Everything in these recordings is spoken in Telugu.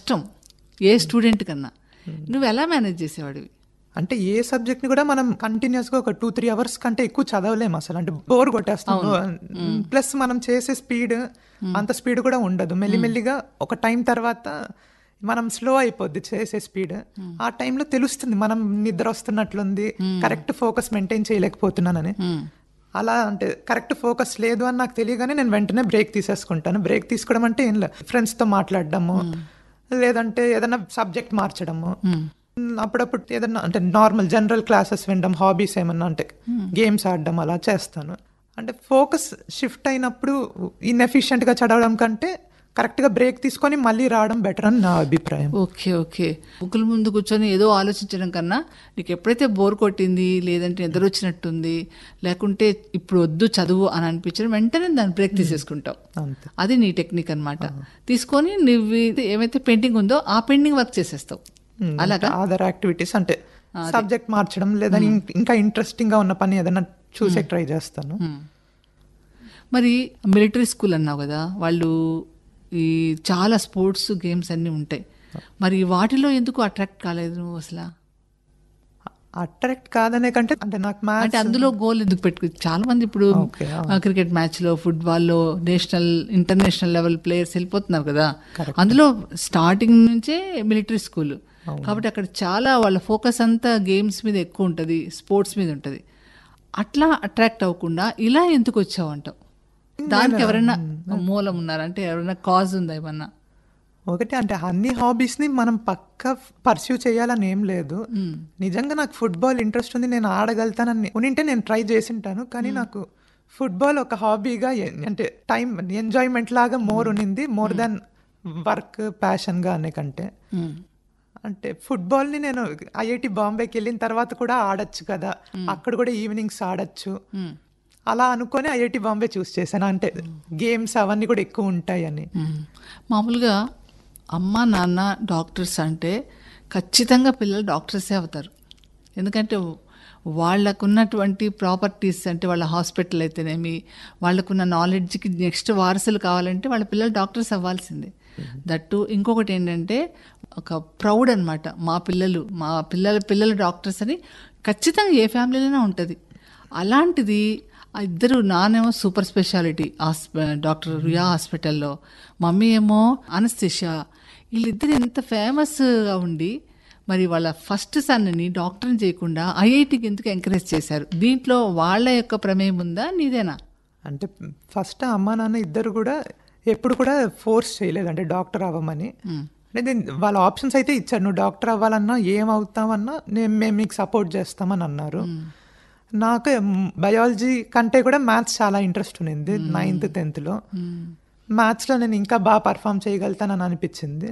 కష్టం ఏ స్టూడెంట్ కన్నా నువ్వు ఎలా మేనేజ్ చేసేవాడివి అంటే ఏ సబ్జెక్ట్ ని కూడా మనం కంటిన్యూస్ గా ఒక టూ త్రీ అవర్స్ కంటే ఎక్కువ చదవలేము అసలు అంటే బోర్ కొట్టేస్తాం ప్లస్ మనం చేసే స్పీడ్ అంత స్పీడ్ కూడా ఉండదు మెల్లిమెల్లిగా ఒక టైం తర్వాత మనం స్లో అయిపోద్ది చేసే స్పీడ్ ఆ టైంలో తెలుస్తుంది మనం నిద్ర వస్తున్నట్లుంది కరెక్ట్ ఫోకస్ మెయింటైన్ చేయలేకపోతున్నానని అలా అంటే కరెక్ట్ ఫోకస్ లేదు అని నాకు తెలియగానే నేను వెంటనే బ్రేక్ తీసేసుకుంటాను బ్రేక్ తీసుకోవడం అంటే ఏం లేదు ఫ్రెండ్స్తో మాట్లాడడము లేదంటే ఏదైనా సబ్జెక్ట్ మార్చడము మ్, అప్పుడప్పుడు ఏదన్నా అంటే నార్మల్ జనరల్ క్లాసెస్ వినడం హాబీస్ ఏమన్నా అంటే గేమ్స్ ఆడడం అలా చేస్తాను అంటే ఫోకస్ షిఫ్ట్ అయినప్పుడు ఇన్ఎఫిషియెంట్గా చదవడం కంటే కరెక్ట్గా బ్రేక్ తీసుకొని మళ్ళీ రావడం బెటర్ అని నా అభిప్రాయం ఓకే ఓకే బుక్కుల ముందు కూర్చొని ఏదో ఆలోచించడం కన్నా నీకు ఎప్పుడైతే బోర్ కొట్టింది లేదంటే నిద్ర వచ్చినట్టుంది లేకుంటే ఇప్పుడు వద్దు చదువు అని అనిపించడం వెంటనే దాన్ని బ్రేక్ తీసేసుకుంటావు అంతే అది నీ టెక్నిక్ అన్నమాట తీసుకొని నువ్వు ఇది ఏమైతే పెండింగ్ ఉందో ఆ పెండింగ్ వర్క్ చేసేస్తావు అలాగా అదర్ యాక్టివిటీస్ అంటే సబ్జెక్ట్ మార్చడం లేదా ఇం- ఇంకా ఇంట్రెస్టింగ్ గా ఉన్న పని ఏదైనా చూసే ట్రై చేస్తాను మ్మ్. మరి మిలిటరీ స్కూల్ అన్నావు కదా వాళ్ళు ఈ చాలా స్పోర్ట్స్ గేమ్స్ అన్నీ ఉంటాయి మరి వాటిలో ఎందుకు అట్రాక్ట్ కాలేదు నువ్వు అసలు అట్రాక్ట్ కాదనే కంటే అంటే నాకు అంటే మ్యాథ్స్ అందులో గోల్ ఎందుకు పెట్టుకు చాలా మంది ఇప్పుడు Okay, ఆ, క్రికెట్ మ్యాచ్ లో ఫుట్బాల్ లో నేషనల్ ఇంటర్నేషనల్ లెవెల్ ప్లేయర్స్ వెళ్ళిపోతున్నారు కదా అందులో స్టార్టింగ్ నుంచే మిలిటరీ స్కూల్ కాబట్టి అక్కడ చాలా వాళ్ళ ఫోకస్ అంతా గేమ్స్ మీద ఎక్కువ ఉంటుంది స్పోర్ట్స్ మీద ఉంటుంది అట్లా అట్రాక్ట్ అవ్వకుండా ఇలా ఎందుకు వచ్చావు అంటావు దానికి ఎవరైనా మూలం ఉన్నారా అంటే ఎవరైనా కాజ్ ఉందా ఏమన్నా ఒకటి అంటే అన్ని హాబీస్ ని మనం పక్క పర్స్యూ చేయాలని ఏం లేదు నిజంగా నాకు ఫుట్బాల్ ఇంట్రెస్ట్ ఉంది నేను ఆడగలుగుతానని ఉనింటే నేను ట్రై చేసింటాను కానీ నాకు ఫుట్బాల్ ఒక హాబీగా ఎ- అంటే టైం ఎంజాయ్మెంట్ లాగా మోర్ ఉన్నింది మోర్ దాన్ వర్క్ ప్యాషన్ గా అనే కంటే అంటే ఫుట్బాల్ ని నేను ఐఐటి బాంబేకి వెళ్ళిన తర్వాత కూడా ఆడొచ్చు కదా అక్కడ కూడా ఈవినింగ్స్ ఆడొచ్చు అలా అనుకొని ఐఐటి బాంబే చూస్ చేశాను అంటే గేమ్స్ అవన్నీ కూడా ఎక్కువ ఉంటాయని మ్మ్. మామూలుగా అమ్మ నాన్న డాక్టర్స్ అంటే ఖచ్చితంగా పిల్లలు డాక్టర్సే అవుతారు ఎందుకంటే వాళ్ళకున్నటువంటి ప్రాపర్టీస్ అంటే వాళ్ళ హాస్పిటల్ అయితేనేమి వాళ్ళకున్న నాలెడ్జ్కి నెక్స్ట్ వారసులు కావాలంటే వాళ్ళ పిల్లలు డాక్టర్స్ అవ్వాల్సిందే దట్టు ఇంకొకటి ఏంటంటే ఒక ప్రౌడ్ అన్నమాట మా పిల్లలు మా పిల్లల పిల్లలు డాక్టర్స్ అని ఖచ్చితంగా ఏ ఫ్యామిలీలోనే ఉంటుంది అలాంటిది ఆ ఇద్దరు నానేమో సూపర్ స్పెషాలిటీ హాస్ప డాక్టర్ రుయా హాస్పిటల్లో మమ్మీ ఏమో అనస్థిషా వీళ్ళిద్దరు ఎంత ఫేమస్గా ఉండి మరి వాళ్ళ ఫస్ట్ సన్ని డాక్టర్ని చేయకుండా ఐఐటికి ఎందుకు ఎంకరేజ్ చేశారు దీంట్లో వాళ్ళ యొక్క ప్రమేయం ఉందా నీదేనా అంటే ఫస్ట్ అమ్మ నాన్న ఇద్దరు కూడా ఎప్పుడు కూడా ఫోర్స్ చేయలేదు అంటే డాక్టర్ అవ్వమని అంటే నేను- వాళ్ళ ఆప్షన్స్ అయితే ఇచ్చారు నువ్వు డాక్టర్ అవ్వాలన్నా ఏం అవుతామన్నా నేను మేము మీకు సపోర్ట్ చేస్తామని అన్నారు నాకు బయాలజీ కంటే కూడా మ్యాథ్స్ చాలా ఇంట్రెస్ట్ ఉన్నింది నైన్త్ టెన్త్లో మ్యాథ్స్లో నేను ఇంకా బాగా పర్ఫామ్ చేయగలుగుతానని అనిపించింది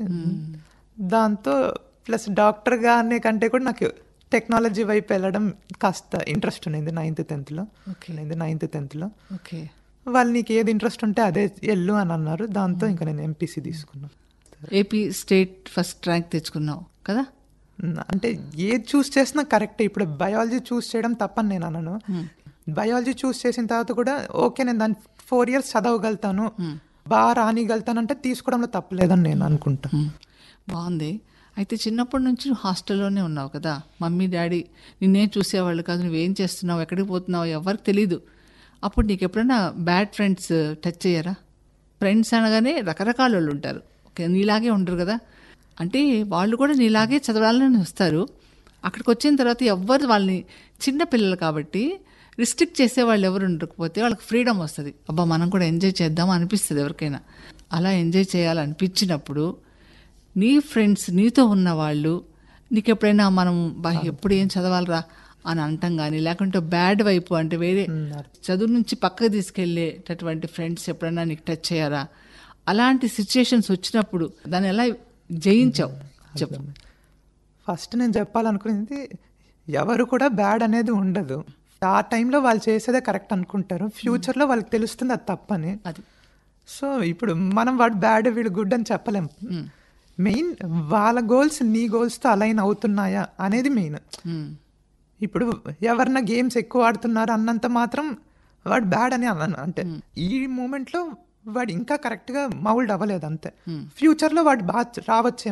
దాంతో ప్లస్ డాక్టర్గా అనే కంటే కూడా నాకు టెక్నాలజీ వైపు వెళ్ళడం కాస్త ఇంట్రెస్ట్ ఉన్నింది నైన్త్ టెన్త్లో ఉన్నింది నైన్త్ టెన్త్లో ఓకే వాళ్ళు నీకు ఏది ఇంట్రెస్ట్ ఉంటే అదే వెళ్ళు అని అన్నారు దాంతో ఇంకా నేను ఎంపీసీ తీసుకున్నాను ఏపీ స్టేట్ ఫస్ట్ ర్యాంక్ తెచ్చుకున్నావు కదా ఉమ్, అంటే ఏది చూస్ చేసినా కరెక్టే ఇప్పుడు బయాలజీ చూస్ చేయడం తప్పని నేను అన్నాను బయాలజీ చూస్ చేసిన తర్వాత కూడా ఓకే నేను దాన్ని ఫోర్ ఇయర్స్ చదవగలుగుతాను బాగా రానిగలుగుతాను అంటే తీసుకోవడంలో తప్పలేదని నేను అనుకుంటా మ్మ్. బాగుంది అయితే చిన్నప్పటి నుంచి నువ్వు హాస్టల్లోనే ఉన్నావు కదా మమ్మీ డాడీ నిన్నేం చూసేవాళ్ళు కాదు నువ్వేం చేస్తున్నావు ఎక్కడికి పోతున్నావు ఎవరికి తెలీదు అప్పుడు నీకు ఎప్పుడైనా బ్యాడ్ ఫ్రెండ్స్ టచ్ అయ్యారా ఫ్రెండ్స్ అనగానే రకరకాల వాళ్ళు ఉంటారు ఓకే నీలాగే ఉండరు కదా అంటే వాళ్ళు కూడా నీలాగే చదవాలని వస్తారు అక్కడికి వచ్చిన తర్వాత ఎవ్వరు వాళ్ళని చిన్న పిల్లలు కాబట్టి రిస్ట్రిక్ట్ చేసే వాళ్ళు ఎవరు ఉండకపోతే వాళ్ళకి ఫ్రీడమ్ వస్తుంది అబ్బా మనం కూడా ఎంజాయ్ చేద్దాం అనిపిస్తుంది ఎవరికైనా అలా ఎంజాయ్ చేయాలనిపించినప్పుడు నీ ఫ్రెండ్స్ నీతో ఉన్న వాళ్ళు నీకు ఎప్పుడైనా మనం బా ఎప్పుడు ఏం చదవాలరా అని అంటాం కానీ లేకుంటే బ్యాడ్ వైపు అంటే వేరే చదువు నుంచి పక్కకు తీసుకెళ్లేటటువంటి ఫ్రెండ్స్ ఎప్పుడైనా నీకు టచ్ అయ్యారా అలాంటి సిచ్యుయేషన్స్ వచ్చినప్పుడు దాన్ని ఎలా జయించావు చెప్పు ఫస్ట్ నేను చెప్పాలనుకునేది ఎవరు కూడా బ్యాడ్ అనేది ఉండదు ఆ టైంలో వాళ్ళు చేసేదే కరెక్ట్ అనుకుంటారు ఫ్యూచర్లో వాళ్ళకి తెలుస్తుంది అది తప్పని అది సో ఇప్పుడు మనం వాడు బ్యాడ్ వీడు గుడ్ అని చెప్పలేం మెయిన్ వాళ్ళ గోల్స్ నీ గోల్స్తో అలైన్ అవుతున్నాయా అనేది మెయిన్ మ్మ్. ఇప్పుడు ఎవరన్నా గేమ్స్ ఎక్కువ ఆడుతున్నారు అన్నంత మాత్రం వాడు బ్యాడ్ అని అన్నాను అంటే ఈ మూమెంట్లో వాడు ఇంకా కరెక్ట్గా మౌల్డ్ అవ్వలేదు అంతే ఫ్యూచర్లో వాడు బాగా రావచ్చేమో